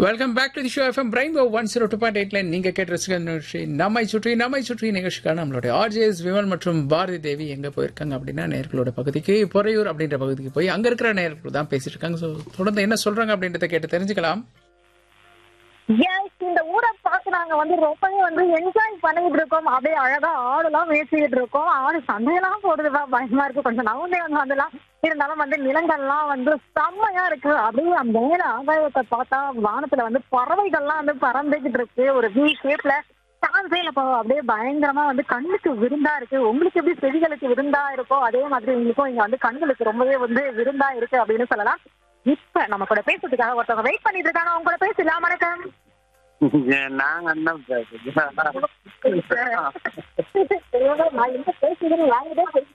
welcome back to the show FM prime one zero two point eight நீங்க கேட்ட ரசிகர் நிகழ்ச்சி நம்மை சுற்றி நம்மை சுற்றி நிகழ்ச்சிக்கான நம்மளுடைய ஆர்ஜேஎஸ் விமல் மற்றும் பாரதி தேவி எங்க போயிருக்காங்க அப்படின்னா நேர்களோட பகுதிக்கு பொறையூர் அப்படின்ற பகுதிக்கு போய் அங்க இருக்கிற நேர்கள் தான் பேசிட்டு இருக்காங்க ஸோ தொடர்ந்து என்ன சொல்றாங்க அப்படின்றத கேட்டு தெரிஞ்சுக்கலாம் எஸ் இந்த ஊரை பார்த்து நாங்க வந்து ரொம்பவே வந்து என்ஜாய் பண்ணிட்டு இருக்கோம் அப்படியே அழகா ஆடுலாம் மேய்ச்சிக்கிட்டு இருக்கோம் ஆடு சண்டையெல்லாம் போடுதுப்பா பயமா இருக்கு கொஞ்சம் நவுந்தே வந்து வந்துலாம் இருந்தாலும் வந்து நிலங்கள்லாம் வந்து செம்மையா இருக்கு அப்படியே அந்த மேல ஆகாயத்தை பார்த்தா வானத்துல வந்து பறவைகள்லாம் வந்து பறந்துகிட்டு இருக்கு ஒரு வி ஷேப்ல சான்ஸே இல்லப்பா அப்படியே பயங்கரமா வந்து கண்ணுக்கு விருந்தா இருக்கு உங்களுக்கு எப்படி செவிகளுக்கு விருந்தா இருக்கோ அதே மாதிரி உங்களுக்கும் இங்க வந்து கண்களுக்கு ரொம்பவே வந்து விருந்தா இருக்கு அப்படின்னு சொல்லலாம் இப்ப நம்ம கூட பேசுறதுக்காக ஒருத்தவங்க வெயிட் பண்ணிட்டு இருக்காங்க அவங்க கூட பேசலாம் வணக்கம் நாங்க என்ன பேசுறது நான் என்ன பேசுறேன்னு வாங்கிட்டே